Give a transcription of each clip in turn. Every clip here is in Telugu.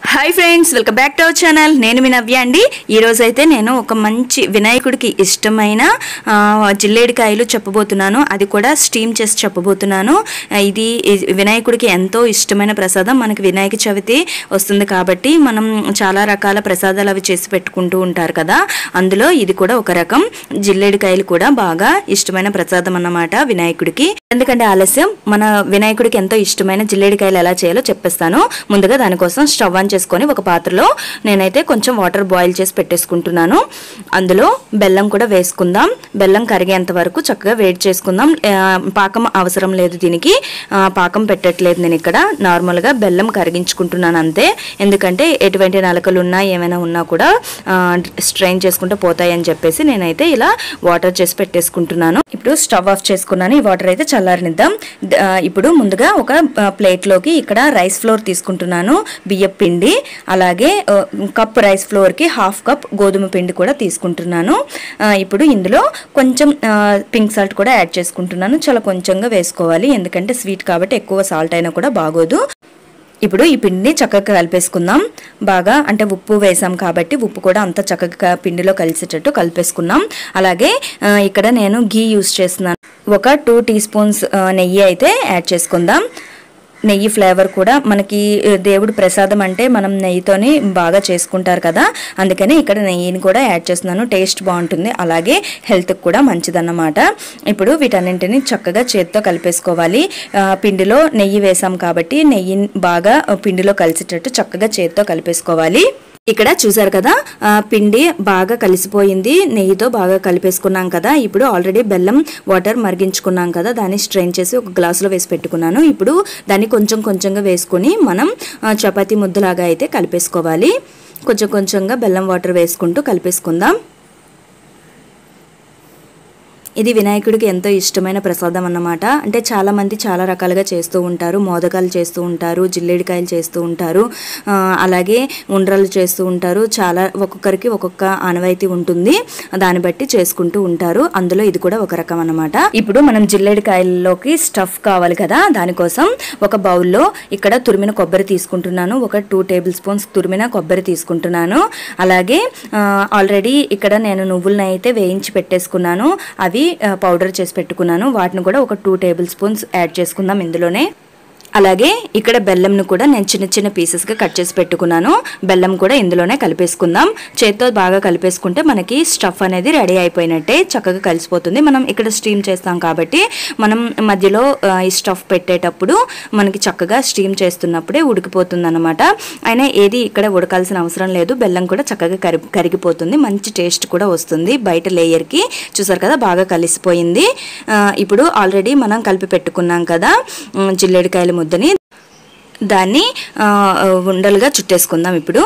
hi friends welcome back to our channel నేను మీ నవ్య అండి ఈరోజు అయితే నేను ఒక మంచి వినాయకుడికి ఇష్టమైన ఆ, జిల్లేడికాయలు చెప్పబోతున్నాను అది కూడా స్టీమ్ చేసి చెప్పబోతున్నాను ఆ, ఇది ఈ వినాయకుడికి ఎంతో ఇష్టమైన ప్రసాదం మనకి వినాయక చవితి వస్తుంది కాబట్టి మనం చాలా రకాల ప్రసాదాలు అవి చేసి పెట్టుకుంటూ ఉంటారు కదా అందులో ఇది కూడా ఒక రకం జిల్లేడికాయలు కూడా బాగా ఇష్టమైన ప్రసాదం అన్నమాట వినాయకుడికి ఎందుకంటే ఆలస్యం మన వినాయకుడికి ఎంతో ఇష్టమైన జిల్లేడికాయలు ఎలా చేయాలో చెప్పేస్తాను ముందుగా దానికోసం స్టవ్ ఆన్ చేసుకొని ఒక పాత్రలో నేనైతే కొంచెం వాటర్ బాయిల్ చేసి పెట్టేసుకుంటున్నాను అందులో బెల్లం కూడా వేసుకుందాం బెల్లం కరిగేంత వరకు చక్కగా వేడి చేసుకుందాం ఆ, పాకం అవసరం లేదు దీనికి ఆ, పాకం పెట్టట్లేదు నేను ఇక్కడ నార్మల్గా బెల్లం కరిగించుకుంటున్నాను అంతే ఎందుకంటే ఎటువంటి నలకలు ఉన్నా ఏమైనా ఉన్నా కూడా స్ట్రెయిన్ చేసుకుంటూ పోతాయి అని చెప్పేసి నేనైతే ఇలా వాటర్ చేసి పెట్టేసుకుంటున్నాను ఇప్పుడు స్టవ్ ఆఫ్ చేసుకున్నాను ఈ వాటర్ అయితే చల్లారనిద్దాం ద- ఆ, ఇప్పుడు ముందుగా ఒక ఆ, ప్లేట్లోకి ఇక్కడ రైస్ ఫ్లోర్ తీసుకుంటున్నాను బియ్యం పిండి అలాగే ఆ, కప్ రైస్ ఫ్లోర్కి హాఫ్ కప్ గోధుమ పిండి కూడా తీసుకుంటున్నాను ఆ, ఇప్పుడు ఇందులో కొంచెం ఆ, పింక్ సాల్ట్ కూడా యాడ్ చేసుకుంటున్నాను చాలా కొంచెంగా వేసుకోవాలి ఎందుకంటే స్వీట్ కాబట్టి ఎక్కువ సాల్ట్ అయినా కూడా బాగోదు ఇప్పుడు ఈ పిండిని చక్కగా కలిపేసుకుందాం బాగా అంటే ఉప్పు వేసాం కాబట్టి ఉప్పు కూడా అంత చక్కగా పిండిలో కలిసేటట్టు కలిపేసుకున్నాం అలాగే ఆ, ఇక్కడ నేను ఘీ యూస్ చేస్తున్నాను ఒక టూ టీ స్పూన్స్ ఆ, నెయ్యి అయితే యాడ్ చేసుకుందాం నెయ్యి ఫ్లేవర్ కూడా మనకి ఆ, దేవుడి ప్రసాదం అంటే మనం నెయ్యితోని బాగా చేసుకుంటారు కదా అందుకని ఇక్కడ నెయ్యిని కూడా యాడ్ చేస్తున్నాను టేస్ట్ బాగుంటుంది అలాగే హెల్త్కి కూడా మంచిదన్నమాట ఇప్పుడు వీటన్నింటిని చక్కగా చేత్తో కలిపేసుకోవాలి ఆ, పిండిలో నెయ్యి వేసాం కాబట్టి నెయ్యి బాగా ఆ, పిండిలో కలిసేటట్టు చక్కగా చేత్తో కలిపేసుకోవాలి ఇక్కడ చూసారు కదా ఆ, పిండి బాగా కలిసిపోయింది నెయ్యితో బాగా కలిపేసుకున్నాం కదా ఇప్పుడు ఆల్రెడీ బెల్లం వాటర్ మరిగించుకున్నాం కదా దాన్ని స్ట్రెయిన్ చేసి ఒక గ్లాసులో వేసి పెట్టుకున్నాను ఇప్పుడు దాన్ని కొంచెం కొంచెంగా వేసుకొని మనం ఆ, చపాతీ ముద్దలాగా అయితే కలిపేసుకోవాలి కొంచెం కొంచెంగా బెల్లం వాటర్ వేసుకుంటూ కలిపేసుకుందాం ఇది వినాయకుడికి ఎంతో ఇష్టమైన ప్రసాదం అన్నమాట అంటే చాలా మంది చాలా రకాలుగా చేస్తూ ఉంటారు మోదకాలు చేస్తూ ఉంటారు జిల్లేడికాయలు చేస్తూ ఉంటారు ఆ, అలాగే ఉండ్రలు చేస్తూ ఉంటారు చాలా ఒక్కొక్కరికి ఒక్కొక్క ఆనవాయితీ ఉంటుంది దాన్ని బట్టి చేసుకుంటూ ఉంటారు అందులో ఇది కూడా ఒక రకం అన్నమాట ఇప్పుడు మనం జిల్లేడికాయల్లోకి స్టఫ్ కావాలి కదా దానికోసం ఒక బౌల్లో ఇక్కడ తురిమిన కొబ్బరి తీసుకుంటున్నాను ఒక టూ టేబుల్ స్పూన్స్ తురిమిన కొబ్బరి తీసుకుంటున్నాను అలాగే ఆల్రెడీ ఇక్కడ నేను నువ్వులను అయితే వేయించి పెట్టేసుకున్నాను అవి ఆ, పౌడర్ చేసి పెట్టుకున్నాను వాటిని కూడా ఒక టూ టేబుల్ స్పూన్స్ యాడ్ చేసుకుందాం ఇందులోనే అలాగే ఇక్కడ బెల్లంను కూడా నేను చిన్న చిన్న పీసెస్గా కట్ చేసి పెట్టుకున్నాను బెల్లం కూడా ఇందులోనే కలిపేసుకుందాం చేత్తో బాగా కలిపేసుకుంటే మనకి స్టఫ్ అనేది రెడీ అయిపోయినట్టే చక్కగా కలిసిపోతుంది మనం ఇక్కడ స్టీమ్ చేస్తాం కాబట్టి మనం మధ్యలో ఆ, ఈ స్టఫ్ పెట్టేటప్పుడు మనకి చక్కగా స్టీమ్ చేస్తున్నప్పుడే ఉడికిపోతుంది అనమాట అయినా ఏది ఇక్కడ ఉడకాల్సిన అవసరం లేదు బెల్లం కూడా చక్కగా కరి కరిగిపోతుంది మంచి టేస్ట్ కూడా వస్తుంది బయట లేయర్కి చూసారు కదా బాగా కలిసిపోయింది ఆ, ఇప్పుడు ఆల్రెడీ మనం కలిపి పెట్టుకున్నాం కదా ఉమ్, జిల్లేడికాయల ముద్దని దాన్ని ఆ, ఉండలుగా చుట్టేసుకుందాం ఇప్పుడు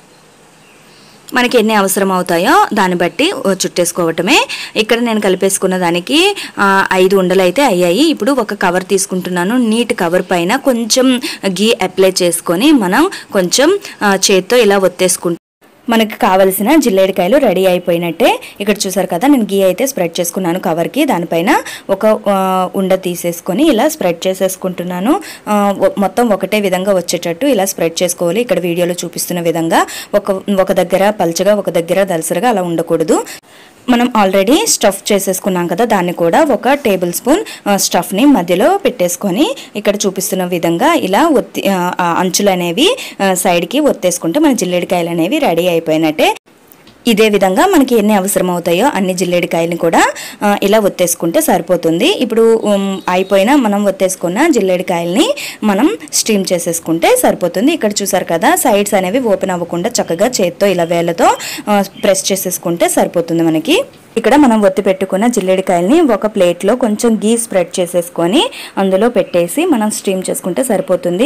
మనకి ఎన్ని అవసరం అవుతాయో దాన్ని బట్టి ఆ, చుట్టేసుకోవటమే ఇక్కడ నేను కలిపేసుకున్న దానికి ఆ, ఐదు ఉండలు అయితే అయ్యాయి ఇప్పుడు ఒక కవర్ తీసుకుంటున్నాను నీట్ కవర్ పైన కొంచెం గీ అప్లై చేసుకొని మనం కొంచెం ఆ, చేత్తో ఇలా ఒత్తేసుకుంటాం మనకి కావలసిన జిల్లేడికాయలు రెడీ అయిపోయినట్టే ఇక్కడ చూసారు కదా నేను గీ అయితే స్ప్రెడ్ చేసుకున్నాను కవర్కి దానిపైన ఒక ఆ, ఉండ తీసేసుకొని ఇలా స్ప్రెడ్ చేసేసుకుంటున్నాను ఆ, ఒ- మొత్తం ఒకటే విధంగా వచ్చేటట్టు ఇలా స్ప్రెడ్ చేసుకోవాలి ఇక్కడ వీడియోలో చూపిస్తున్న విధంగా ఒక ఒక దగ్గర పల్చగా ఒక దగ్గర దలసరగా అలా ఉండకూడదు మనం ఆల్రెడీ స్టఫ్ చేసేసుకున్నాం కదా దాన్ని కూడా ఒక టేబుల్ స్పూన్ ఆ, స్టఫ్ని మధ్యలో పెట్టేసుకొని ఇక్కడ చూపిస్తున్న విధంగా ఇలా ఒత్తి ఆ, ఆ అంచులు అనేవి ఆ, సైడ్కి ఒత్తేసుకుంటే మన జిల్లేడికాయలు అనేవి రెడీ అయిపోయినట్టే ఇదే విధంగా మనకి ఎన్ని అవసరం అవుతాయో అన్ని జిల్లేడికాయలని కూడా ఆ, ఇలా ఒత్తేసుకుంటే సరిపోతుంది ఇప్పుడు ఉమ్, అయిపోయిన మనం ఒత్తేసుకున్న జిల్లేడికాయలని మనం స్టీమ్ చేసేసుకుంటే సరిపోతుంది ఇక్కడ చూసారు కదా సైడ్స్ అనేవి ఓపెన్ అవ్వకుండా చక్కగా చేత్తో ఇలా వేళ్ళతో ఆ, ప్రెస్ చేసేసుకుంటే సరిపోతుంది మనకి ఇక్కడ మనం ఒత్తి పెట్టుకున్న జిల్లేడికాయల్ని ఒక ప్లేట్లో కొంచెం గీ స్ప్రెడ్ చేసేసుకొని అందులో పెట్టేసి మనం స్టీమ్ చేసుకుంటే సరిపోతుంది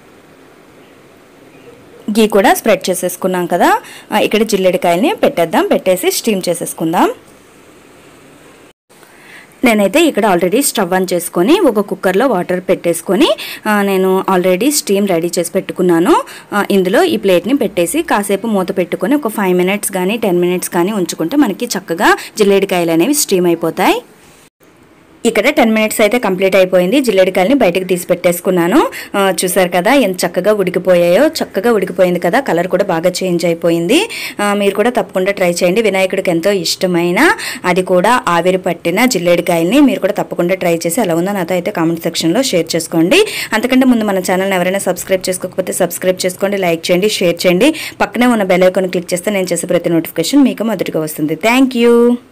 గీ కూడా స్ప్రెడ్ చేసేసుకున్నాం కదా ఆ, ఇక్కడ జిల్లేడికాయల్ని పెట్టేద్దాం పెట్టేసి స్టీమ్ చేసేసుకుందాం నేనైతే ఇక్కడ ఆల్రెడీ స్టవ్ ఆన్ చేసుకొని ఒక కుక్కర్లో వాటర్ పెట్టేసుకొని ఆ, నేను ఆల్రెడీ స్టీమ్ రెడీ చేసి పెట్టుకున్నాను ఆ, ఇందులో ఈ ప్లేట్ని పెట్టేసి కాసేపు మూత పెట్టుకొని ఒక ఫైవ్ మినిట్స్ కానీ టెన్ మినిట్స్ కానీ ఉంచుకుంటే మనకి చక్కగా జిల్లేడికాయలు అనేవి స్టీమ్ అయిపోతాయి ఇక్కడ టెన్ మినిట్స్ అయితే కంప్లీట్ అయిపోయింది జిల్లేడికాయలని బయటకు తీసి పెట్టేసుకున్నాను ఆ, చూసారు కదా ఎంత చక్కగా ఉడికిపోయాయో చక్కగా ఉడికిపోయింది కదా కలర్ కూడా బాగా చేంజ్ అయిపోయింది ఆ, మీరు కూడా తప్పకుండా ట్రై చేయండి వినాయకుడికి ఎంతో ఇష్టమైన అది కూడా ఆవిరి పట్టిన జిల్లేడికాయల్ని మీరు కూడా తప్పకుండా ట్రై చేసి ఎలా ఉందో నాతో అయితే కామెంట్ సెక్షన్లో షేర్ చేసుకోండి అంతకంటే ముందు మన ఛానల్ని ఎవరైనా సబ్స్క్రైబ్ చేసుకోకపోతే సబ్స్క్రైబ్ చేసుకోండి లైక్ చేయండి షేర్ చేయండి పక్కనే ఉన్న బెల్ ఐకాన్ క్లిక్ చేస్తే నేను చేసే ప్రతి నోటిఫికేషన్ మీకు మొదటిగా వస్తుంది థ్యాంక్ యూ